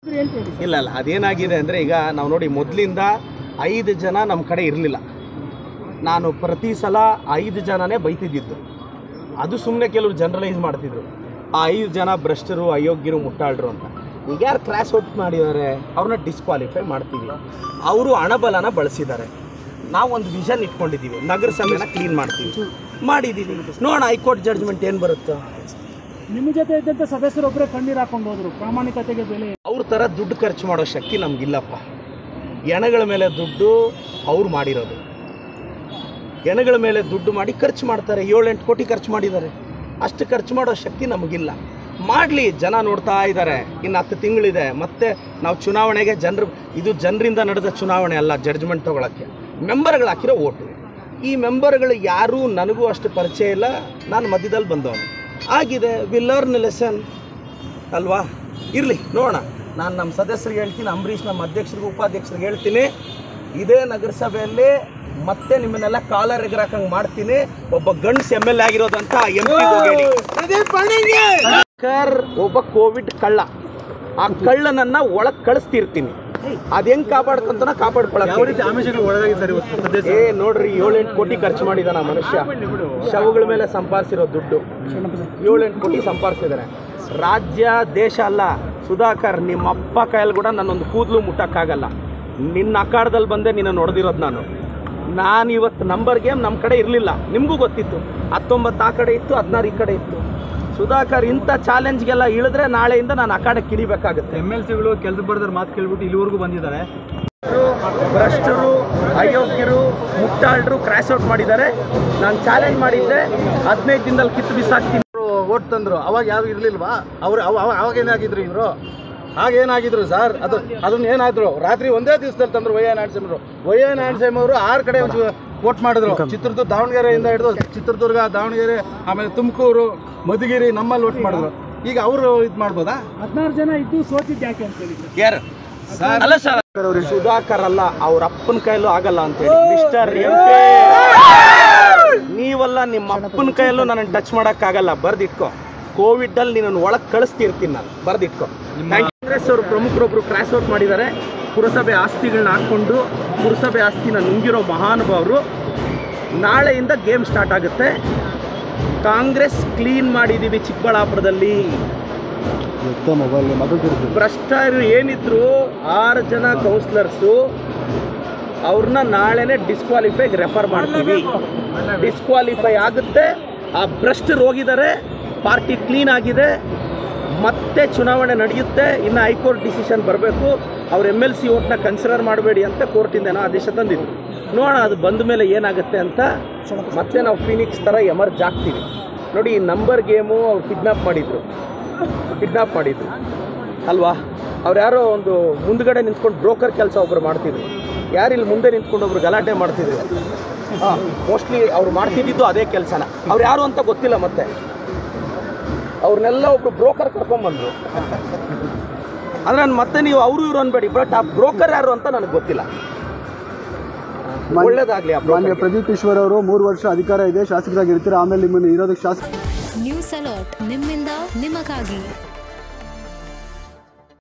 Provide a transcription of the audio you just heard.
ಇಲ್ಲ ಇಲ್ಲ ಅದೇನಾಗಿದೆ ಅಂದರೆ ಈಗ ನಾವು ನೋಡಿ ಮೊದಲಿಂದ ಐದು ಜನ ನಮ್ಮ ಕಡೆ ಇರಲಿಲ್ಲ ನಾನು ಪ್ರತಿ ಸಲ ಐದು ಜನನೇ ಬೈತಿದ್ದಿದ್ದು ಅದು ಸುಮ್ಮನೆ ಕೆಲವರು ಜನರಲೈಸ್ ಮಾಡ್ತಿದ್ರು ಆ ಐದು ಜನ ಭ್ರಷ್ಟರು ಅಯೋಗ್ಯರು ಮುಟ್ಟಾಳ್ರು ಅಂತ ಈಗ ಯಾರು ಕ್ರಾಸ್ ಔಟ್ ಮಾಡಿದ್ದಾರೆ ಅವ್ರನ್ನ ಡಿಸ್ಕ್ವಾಲಿಫೈ ಮಾಡ್ತೀವಿ ಅವರು ಹಣಬಲನ ಬಳಸಿದ್ದಾರೆ ನಾವು ಒಂದು ವಿಷನ್ ಇಟ್ಕೊಂಡಿದ್ದೀವಿ ನಗರಸಭೆನ ಕ್ಲೀನ್ ಮಾಡ್ತೀವಿ ಮಾಡಿದ್ದೀವಿ ನೋಡೋಣ ಹೈಕೋರ್ಟ್ ಜಡ್ಜ್ಮೆಂಟ್ ಏನು ಬರುತ್ತೋ ನಿಮ್ಮ ಜೊತೆ ಇದ್ದಂಥ ಸದಸ್ಯರೊಬ್ಬರೇ ಕಣ್ಣೀರು ಹಾಕೊಂಡು ಹೋದ್ರು ಪ್ರಾಮಾಣಿಕತೆಗೆ ಬೆಲೆ ಅವ್ರ ಥರ ದುಡ್ಡು ಖರ್ಚು ಮಾಡೋ ಶಕ್ತಿ ನಮಗಿಲ್ಲಪ್ಪ ಎಣಗಳ ಮೇಲೆ ದುಡ್ಡು ಅವ್ರು ಮಾಡಿರೋದು ಎಣಗಳ ಮೇಲೆ ದುಡ್ಡು ಮಾಡಿ ಖರ್ಚು ಮಾಡ್ತಾರೆ ಏಳೆಂಟು ಕೋಟಿ ಖರ್ಚು ಮಾಡಿದ್ದಾರೆ ಅಷ್ಟು ಖರ್ಚು ಮಾಡೋ ಶಕ್ತಿ ನಮಗಿಲ್ಲ ಮಾಡಲಿ ಜನ ನೋಡ್ತಾ ಇದ್ದಾರೆ ಇನ್ನು ಹತ್ತು ತಿಂಗಳಿದೆ ಮತ್ತೆ ನಾವು ಚುನಾವಣೆಗೆ ಜನರು ಇದು ಜನರಿಂದ ನಡೆದ ಚುನಾವಣೆ ಅಲ್ಲ ಜಡ್ಜ್ಮೆಂಟ್ ತೊಗೊಳಕ್ಕೆ ಮೆಂಬರ್ಗಳು ಹಾಕಿರೋ ಓಟು ಈ ಮೆಂಬರ್ಗಳು ಯಾರೂ ನನಗೂ ಅಷ್ಟು ಪರಿಚಯ ಇಲ್ಲ ನಾನು ಮಧ್ಯದಲ್ಲಿ ಬಂದವನು ಆಗಿದೆ ವಿ ಲರ್ನ್ ಲೆಸನ್ ಅಲ್ವಾ ಇರಲಿ ನೋಡೋಣ ನಾನು ನಮ್ಮ ಸದಸ್ಯರಿಗೆ ಹೇಳ್ತೀನಿ ಅಂಬರೀಷ್ ನಮ್ಮ ಅಧ್ಯಕ್ಷರಿಗೆ ಉಪಾಧ್ಯಕ್ಷರಿಗೆ ಹೇಳ್ತೀನಿ ಇದೇ ನಗರಸಭೆಯಲ್ಲಿ ಮತ್ತೆ ನಿಮ್ಮನ್ನೆಲ್ಲ ಕಾಲರ್ ಎಗರಾಕಂಗೆ ಮಾಡ್ತೀನಿ ಒಬ್ಬ ಗಂಡ್ಸ್ ಎಮ್ ಎಲ್ ಎ ಆಗಿರೋದಂತ ಎಂ ಕರ್ ಒಬ್ಬ ಕೋವಿಡ್ ಕಳ್ಳ ಆ ಕಳ್ಳನನ್ನ ಒಳಗೆ ಕಳಿಸ್ತಿರ್ತೀನಿ ಅದ್ ಹೆಂಗ್ ಕಾಪಾಡ್ಕೊಂತಾನ ಕಾಪಾಡ್ಕೊಳಕ್ಕೆ ಆಮಿಷಗಳು ಒಳಗಾಗಿ ಸರ್ ಇವತ್ತು ಏ ನೋಡ್ರಿ ಏಳೆಂಟು ಕೋಟಿ ಖರ್ಚು ಮಾಡಿದಾನ ಮನುಷ್ಯ ಶವಗಳ ಮೇಲೆ ಸಂಪಾದಿಸಿರೋ ದುಡ್ಡು ಏಳೆಂಟು ಕೋಟಿ ಸಂಪಾದಿಸಿದಾರೆ ರಾಜ್ಯ ದೇಶ ಅಲ್ಲ ಸುಧಾಕರ್ ನಿಮ್ಮ ಅಪ್ಪ ಕೈಯಲ್ಲಿ ಕೂಡ ನನ್ನೊಂದು ಕೂದಲು ಮುಟ್ಟಕ್ಕಾಗಲ್ಲ ನಿನ್ನ ಅಖಾಡದಲ್ಲಿ ಬಂದೆ ನಿನ್ನ ನೋಡ್ದಿರೋದು ನಾನು ನಾನು ಇವತ್ತು ನಂಬರ್ ಗೇಮ್ ನಮ್ಮ ಕಡೆ ಇರಲಿಲ್ಲ ನಿಮಗೂ ಗೊತ್ತಿತ್ತು ಹತ್ತೊಂಬತ್ತು ಆ ಕಡೆ ಇತ್ತು ಹದಿನಾರು ಈ ಕಡೆ ಇತ್ತು ಸುಧಾಕರ್ ಇಂಥ ಚಾಲೆಂಜ್ಗೆಲ್ಲ ಇಳಿದ್ರೆ ನಾಳೆಯಿಂದ ನಾನು ಅಖಾಡಕ್ಕೆ ಇಳಿಬೇಕಾಗುತ್ತೆ ಎಮ್ ಎಲ್ ಸಿಗಳು ಕೆಲಸ ಬರ್ದಾರ ಮಾತು ಕೇಳ್ಬಿಟ್ಟು ಇಲ್ಲಿವರೆಗೂ ಬಂದಿದ್ದಾರೆ ಭ್ರಷ್ಟರು ಅಯೋಗ್ಯರು ಮುಟ್ಟಾಳರು ಕ್ರಾಶ್ ಔಟ್ ಮಾಡಿದ್ದಾರೆ ನಾನು ಚಾಲೆಂಜ್ ಮಾಡಿದ್ದೆ ಹದಿನೈದು ದಿನದಲ್ಲಿ ಕಿತ್ತು ಬಿಸಾಕ್ತೀನಿ ಓಟ್ ತಂದ್ರು ಅವಾಗ ಯಾರು ಇರ್ಲಿಲ್ವಾ ಅವ್ರು ಅವ ಅವ- ಅವಾಗ ಏನಾಗಿದ್ರು ಇವರು ಆಗ ಏನಾಗಿದ್ರು ಸರ್ ಅದು ಅದನ್ನ ಏನಾದ್ರು ರಾತ್ರಿ ಒಂದೇ ದಿವಸದಲ್ಲಿ ತಂದ್ರು ವೈ ಎನ್ ಅವರು ವೈ ಎನ್ ಅವರು ಆರು ಕಡೆ ಒಂದು ವೋಟ್ ಮಾಡಿದ್ರು ಚಿತ್ರದುರ್ಗ ದಾವಣಗೆರೆಯಿಂದ ಹಿಡಿದು ಚಿತ್ರದುರ್ಗ ದಾವಣಗೆರೆ ಆಮೇಲೆ ತುಮಕೂರು ಮಧುಗಿರಿ ನಮ್ಮಲ್ಲಿ ವೋಟ್ ಮಾಡಿದ್ರು ಈಗ ಅವರು ಇದು ಮಾಡ್ಬೋದಾ ಹದಿನಾರು ಜನ ಇದ್ದು ಸೋತಿದ್ದು ಯಾಕೆ ಅಂತ ಹೇಳಿ ಯಾರು ಅಲ್ಲ ಸರ್ ಸುಧಾಕರ್ ಅಲ್ಲ ಅವ್ರ ಅಪ್ಪನ ಕೈಲೂ ಆಗಲ್ಲ ಅಂತ ಹೇಳಿ ಮಿಸ್ಟರ್ ಎಂ ನೀವಲ್ಲ ನಿಮ್ಮ ಅಪ್ಪನ ಕೈಯಲ್ಲೂ ನನ್ನ ಟಚ್ ಮಾಡೋಕ್ಕಾಗಲ್ಲ ಬರ್ದಿಟ್ಕೋ ಕೋವಿಡ್ ಅಲ್ಲಿ ನಿನ್ನನ್ನು ಒಳಗೆ ಕಳಿಸ್ತಿರ್ತೀನಿ ನಾನು ಬರ್ದಿಟ್ಕೋ ಕಾಂಗ್ರೆಸ್ ಅವರು ಪ್ರಮುಖರೊಬ್ರು ಕ್ರಾಶ್ ಔಟ್ ಮಾಡಿದ್ದಾರೆ ಪುರಸಭೆ ಆಸ್ತಿಗಳನ್ನ ಹಾಕ್ಕೊಂಡು ಪುರಸಭೆ ಆಸ್ತಿನ ನುಂಗಿರೋ ಮಹಾನುಭಾವರು ನಾಳೆಯಿಂದ ಗೇಮ್ ಸ್ಟಾರ್ಟ್ ಆಗುತ್ತೆ ಕಾಂಗ್ರೆಸ್ ಕ್ಲೀನ್ ಮಾಡಿದ್ದೀವಿ ಚಿಕ್ಕಬಳ್ಳಾಪುರದಲ್ಲಿ ಭ್ರಷ್ಟರು ಏನಿದ್ರು ಆರು ಜನ ಕೌನ್ಸಿಲರ್ಸು ಅವ್ರನ್ನ ನಾಳೆನೆ ಡಿಸ್ಕ್ವಾಲಿಫೈಗೆ ರೆಫರ್ ಮಾಡ್ತೀವಿ ಡಿಸ್ಕ್ವಾಲಿಫೈ ಆಗುತ್ತೆ ಆ ಭ್ರಷ್ಟರು ಹೋಗಿದ್ದಾರೆ ಪಾರ್ಟಿ ಕ್ಲೀನ್ ಆಗಿದೆ ಮತ್ತೆ ಚುನಾವಣೆ ನಡೆಯುತ್ತೆ ಇನ್ನು ಹೈಕೋರ್ಟ್ ಡಿಸಿಷನ್ ಬರಬೇಕು ಅವ್ರ ಎಮ್ ಎಲ್ ಸಿ ಓಟ್ನ ಕನ್ಸಿಡರ್ ಮಾಡಬೇಡಿ ಅಂತ ಕೋರ್ಟಿಂದ ಏನೋ ಆದೇಶ ತಂದಿದ್ರು ನೋಡೋಣ ಅದು ಬಂದ ಮೇಲೆ ಏನಾಗುತ್ತೆ ಅಂತ ಮತ್ತೆ ನಾವು ಫಿನಿಕ್ಸ್ ಥರ ಎಮರ್ಜ್ ಆಗ್ತೀವಿ ನೋಡಿ ಈ ನಂಬರ್ ಗೇಮು ಅವ್ರು ಕಿಡ್ನಾಪ್ ಮಾಡಿದ್ರು ಕಿಡ್ನಾಪ್ ಮಾಡಿದ್ರು ಅಲ್ವಾ ಅವ್ರು ಯಾರೋ ಒಂದು ಮುಂದ್ಗಡೆ ನಿಂತ್ಕೊಂಡು ಬ್ರೋಕರ್ ಕೆಲಸ ಒಬ್ರು ಮಾಡ್ತಿದ್ರು ಯಾರು ಇಲ್ಲಿ ಮುಂದೆ ನಿಂತ್ಕೊಂಡು ಒಬ್ರು ಗಲಾಟೆ ಮಾಡ್ತಿದ್ರು ಹಾಂ ಮೋಸ್ಟ್ಲಿ ಅವ್ರು ಮಾಡ್ತಿದ್ದಿದ್ದು ಅದೇ ಕೆಲಸನ ಅವ್ರು ಯಾರು ಅಂತ ಗೊತ್ತಿಲ್ಲ ಮತ್ತೆ ಅವ್ರನ್ನೆಲ್ಲ ಒಬ್ರು ಬ್ರೋಕರ್ ಕರ್ಕೊಂಬಂದ್ರು ಅಂದ್ರೆ ನಾನು ಮತ್ತೆ ನೀವು ಅವರು ಇವರು ಅನ್ಬೇಡಿ ಬಟ್ ಆ ಬ್ರೋಕರ್ ಯಾರು ಅಂತ ನನಗೆ ಗೊತ್ತಿಲ್ಲ ಒಳ್ಳೇದಾಗ್ಲಿ ಆ ಮಾನ್ಯ broker ಗೆ. ಪ್ರದೀಪ್ ಈಶ್ವರ್ ಅವರು ಮೂರು ವರ್ಷ ಅಧಿಕಾರ ಇದೆ ಶಾಸಕರಾಗಿರ್ತೀರ ಆಮೇಲೆ ನಿಮ್ಮನ್ನು ಇರೋದಕ್ಕೆ ಶಾಸಕ ನ್ಯೂಸ್ ಅಲರ್ಟ್ ನಿಮ್ಮಿಂದ ನಿಮಗಾಗಿ